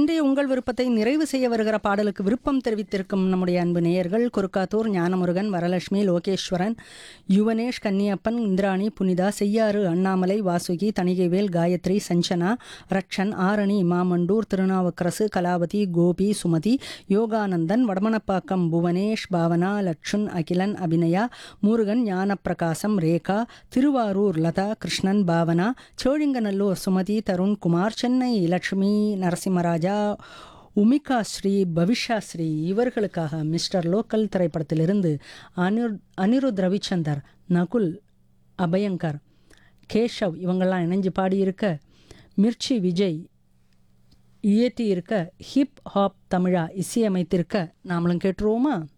இன்றைய உங்கள் விருப்பத்தை நிறைவு செய்ய வருகிற பாடலுக்கு விருப்பம் தெரிவித்திருக்கும் நம்முடைய அன்பு நேயர்கள் குறுக்காத்தூர் ஞானமுருகன் வரலட்சுமி லோகேஸ்வரன் யுவனேஷ் கன்னியப்பன் இந்திராணி புனிதா செய்யாறு அண்ணாமலை வாசுகி தணிகைவேல் காயத்ரி சஞ்சனா ரக்ஷன் ஆரணி மாமண்டூர் திருநாவுக்கரசு கலாவதி கோபி சுமதி யோகானந்தன் வடமணப்பாக்கம் புவனேஷ் பாவனா லட்சுன் அகிலன் அபிநயா முருகன் ஞானப்பிரகாசம் ரேகா திருவாரூர் லதா கிருஷ்ணன் பாவனா சோழிங்கநல்லூர் சுமதி தருண் குமார் சென்னை லட்சுமி நரசிம்மராஜா உமிகா ஸ்ரீ பவிஷா ஸ்ரீ இவர்களுக்காக மிஸ்டர் லோக்கல் திரைப்படத்திலிருந்து அனிரு அனிருத் ரவிச்சந்தர் நகுல் அபயங்கர் கேஷவ் இவங்கெல்லாம் இணைஞ்சு பாடியிருக்க மிர்ச்சி விஜய் இயற்றியிருக்க ஹிப் ஹாப் தமிழா இசையமைத்திருக்க நாமளும் கேட்டுருவோமா